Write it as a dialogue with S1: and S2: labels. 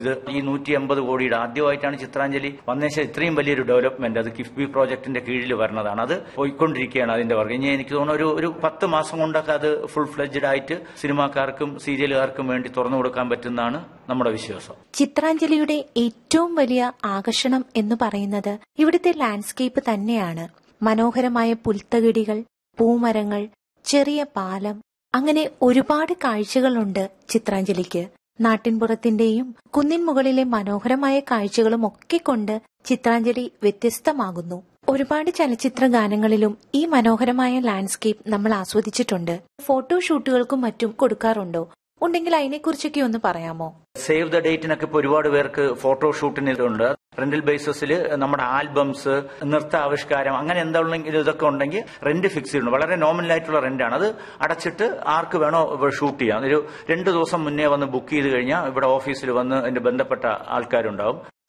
S1: ഇത് ഈ നൂറ്റി എൺപത് കോടിയുടെ ആദ്യമായിട്ടാണ് ചിത്രാഞ്ജലി വന്നേശം ഇത്രയും വലിയൊരു ഡെവലപ്മെന്റ് അത് കിഫ്ബി പ്രോജക്ടിന്റെ കീഴിൽ വരുന്നതാണ് അത് പോയിക്കൊണ്ടിരിക്കുകയാണ് അതിന്റെ വർക്ക് ഇനി എനിക്ക് തോന്നുന്നു ഒരു ഒരു പത്ത് മാസം കൊണ്ടൊക്കെ അത് ഫുൾ ഫ്ലെഡ്ജഡ് ആയിട്ട് സിനിമാക്കാർക്കും സീരിയലുകാർക്കും വേണ്ടി തുറന്നു കൊടുക്കാൻ പറ്റുന്നതാണ് നമ്മുടെ വിശ്വാസം
S2: ചിത്രാഞ്ജലിയുടെ ഏറ്റവും വലിയ ആകർഷണം എന്ന് പറയുന്നത് ഇവിടുത്തെ ലാൻഡ്സ്കേപ്പ് തന്നെയാണ് മനോഹരമായ പുൽത്തകിടികൾ പൂമരങ്ങൾ ചെറിയ പാലം അങ്ങനെ ഒരുപാട് കാഴ്ചകളുണ്ട് ചിത്രാഞ്ജലിക്ക് നാട്ടിൻപുറത്തിന്റെയും കുന്നിൻ മുകളിലെ മനോഹരമായ കാഴ്ചകളും ഒക്കെ കൊണ്ട് ചിത്രാഞ്ജലി വ്യത്യസ്തമാകുന്നു ഒരുപാട് ചലച്ചിത്ര ഗാനങ്ങളിലും ഈ മനോഹരമായ ലാൻഡ്സ്കേപ്പ് നമ്മൾ ആസ്വദിച്ചിട്ടുണ്ട് ഫോട്ടോഷൂട്ടുകൾക്കും മറ്റും കൊടുക്കാറുണ്ടോ ഉണ്ടെങ്കിൽ അതിനെക്കുറിച്ചൊക്കെ ഒന്ന് പറയാമോ
S1: സേവ് ദ ഡേറ്റിനൊക്കെ ഇപ്പോൾ ഒരുപാട് പേർക്ക് ഫോട്ടോഷൂട്ടിന് ഇതുണ്ട് റെന്റൽ ബേസിസിൽ നമ്മുടെ ആൽബംസ് നൃത്ത ആവിഷ്കാരം അങ്ങനെ എന്തെങ്കിലും ഇതൊക്കെ ഉണ്ടെങ്കിൽ റെന്റ് ഫിക്സ് ചെയ്യുന്നു വളരെ നോമിനൽ ആയിട്ടുള്ള റെന്റാണ് അത് അടച്ചിട്ട് ആർക്ക് വേണോ ഷൂട്ട് ചെയ്യാം ഒരു രണ്ട് ദിവസം മുന്നേ വന്ന് ബുക്ക് ചെയ്ത് കഴിഞ്ഞാൽ ഇവിടെ ഓഫീസിൽ വന്ന് അതിന്റെ ബന്ധപ്പെട്ട ആൾക്കാരുണ്ടാവും